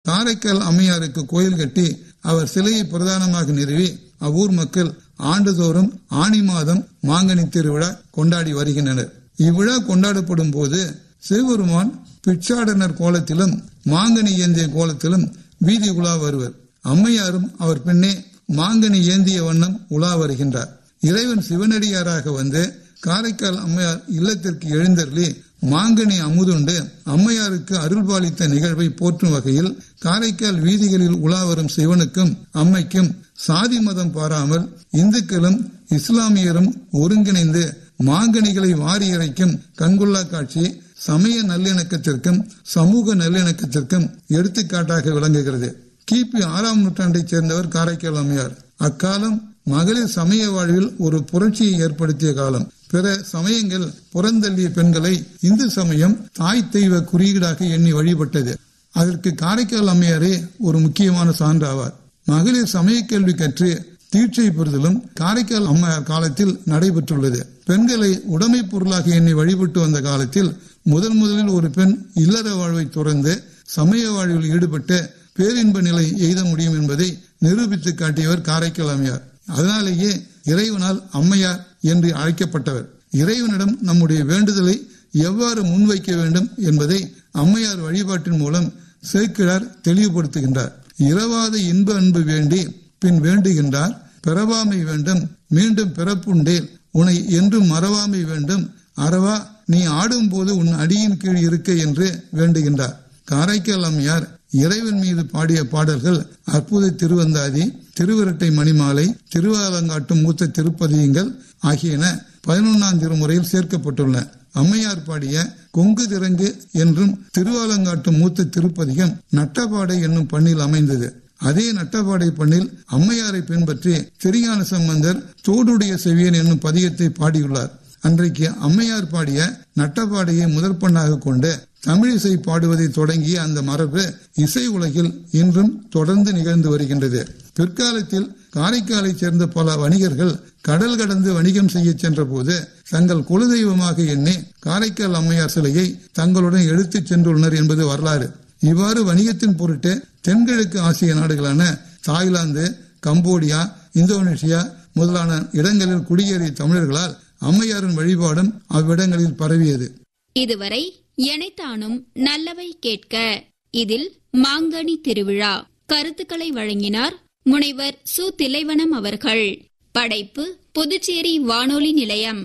காரைக்கால் அம்மையாருக்கு கோயில் கட்டி அவர் சிலையை பிரதானமாக நிறுவி அவ்வூர் மக்கள் ஆண்டுதோறும் ஆணி மாதம் மாங்கனி திருவிழா கொண்டாடி வருகின்றனர் இவ்விழா கொண்டாடப்படும் போது சிவபெருமான் பிச்சாடனர் கோலத்திலும் மாங்கனி ஏந்திய கோலத்திலும் வீதி உலா வருவர் அம்மையாரும் அவர் பின்னே மாங்கனி ஏந்திய வண்ணம் உலா வருகின்றார் இறைவன் சிவனடியாராக வந்து காரைக்கால் அம்மையார் இல்லத்திற்கு எழுந்தருளி மாங்கனி அமுதுண்டு அம்மையாருக்கு அருள்பாலித்த நிகழ்வை போற்றும் வகையில் காரைக்கால் வீதிகளில் உலா வரும் சிவனுக்கும் அம்மைக்கும் சாதி மதம் பாராமல் இந்துக்களும் இஸ்லாமியரும் ஒருங்கிணைந்து மாங்கனிகளை வாரி இறைக்கும் கண்கொள்ளா காட்சி சமய நல்லிணக்கத்திற்கும் சமூக நல்லிணக்கத்திற்கும் எடுத்துக்காட்டாக விளங்குகிறது கிபி ஆறாம் நூற்றாண்டைச் சேர்ந்தவர் காரைக்கால் அம்மையார் அக்காலம் மகளிர் சமய வாழ்வில் ஒரு புரட்சியை ஏற்படுத்திய காலம் பிற சமயங்கள் புறந்தள்ளிய பெண்களை இந்து சமயம் தாய் தெய்வ குறியீடாக எண்ணி வழிபட்டது அதற்கு காரைக்கால் அம்மையாரே ஒரு முக்கியமான சான்றாவார் மகளிர் சமய கல்வி கற்று தீட்சை பெறுதலும் காரைக்கால் அம்மையார் காலத்தில் நடைபெற்றுள்ளது பெண்களை உடைமை பொருளாக எண்ணி வழிபட்டு வந்த காலத்தில் முதன் முதலில் ஒரு பெண் இல்லற வாழ்வை துறந்து சமய வாழ்வில் ஈடுபட்டு பேரின்ப நிலை எய்த முடியும் என்பதை நிரூபித்து காட்டியவர் காரைக்கால் அம்மையார் அதனாலேயே இறைவனால் அம்மையார் என்று அழைக்கப்பட்டவர் இறைவனிடம் நம்முடைய வேண்டுதலை எவ்வாறு முன்வைக்க வேண்டும் என்பதை அம்மையார் வழிபாட்டின் மூலம் சேக்கிழார் தெளிவுபடுத்துகின்றார் இரவாத இன்ப அன்பு வேண்டி பின் வேண்டுகின்றார் பிறவாமை வேண்டும் மீண்டும் பிறப்புண்டேல் உன்னை என்றும் மறவாமை வேண்டும் அறவா நீ ஆடும்போது உன் அடியின் கீழ் இருக்க என்று வேண்டுகின்றார் காரைக்கால் அம்மையார் இறைவன் மீது பாடிய பாடல்கள் அற்புத திருவந்தாதி திருவிரட்டை மணிமாலை திருவாலங்காட்டும் மூத்த திருப்பதியங்கள் ஆகியன பதினொன்னாம் திருமுறையில் சேர்க்கப்பட்டுள்ளன அம்மையார் பாடிய கொங்கு திறங்கு என்றும் திருவாலங்காட்டும் மூத்த திருப்பதிகம் நட்டபாடை என்னும் பண்ணில் அமைந்தது அதே நட்டபாடை பண்ணில் அம்மையாரை பின்பற்றி திருஞான சம்பந்தர் தோடுடைய செவியன் என்னும் பதியத்தை பாடியுள்ளார் அன்றைக்கு அம்மையார் பாடிய நட்டப்பாடையை முதற்பண்ணாக கொண்டு தமிழிசை பாடுவதை தொடங்கிய அந்த மரபு இசை உலகில் இன்றும் தொடர்ந்து நிகழ்ந்து வருகின்றது பிற்காலத்தில் காரைக்காலைச் சேர்ந்த பல வணிகர்கள் கடல் கடந்து வணிகம் செய்ய சென்ற போது தங்கள் குலதெய்வமாக எண்ணி காரைக்கால் அம்மையார் சிலையை தங்களுடன் எடுத்துச் சென்றுள்ளனர் என்பது வரலாறு இவ்வாறு வணிகத்தின் பொருட்டு தென்கிழக்கு ஆசிய நாடுகளான தாய்லாந்து கம்போடியா இந்தோனேஷியா முதலான இடங்களில் குடியேறிய தமிழர்களால் அம்மையாரின் வழிபாடும் அவ்விடங்களில் பரவியது இதுவரை எனைத்தானும் நல்லவை கேட்க இதில் மாங்கனி திருவிழா கருத்துக்களை வழங்கினார் முனைவர் சு திலைவனம் அவர்கள் படைப்பு புதுச்சேரி வானொலி நிலையம்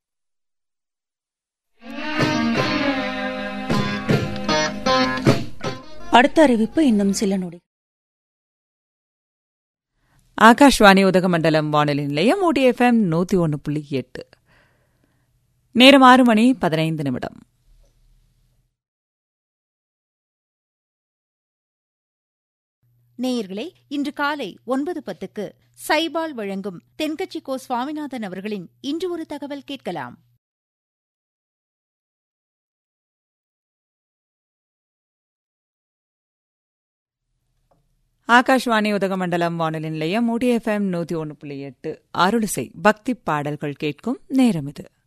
அடுத்த அறிவிப்பு இன்னும் சில நொடி ஆகாஷ்வாணி உதகமண்டலம் வானொலி நிலையம் ஊட்டி எஃப்எம் நூத்தி ஒன்று புள்ளி எட்டு நேரம் ஆறு மணி பதினைந்து நிமிடம் நேயர்களே இன்று காலை ஒன்பது பத்துக்கு சைபால் வழங்கும் தென்கட்சி கோ சுவாமிநாதன் அவர்களின் இன்று ஒரு தகவல் கேட்கலாம் ஆகாஷ்வாணி உதகமண்டலம் வானொலி நிலையம் ஊட்டி எஃப்எம் நூத்தி ஒன்று புள்ளி எட்டு அருளிசை பக்தி பாடல்கள் கேட்கும் நேரம் இது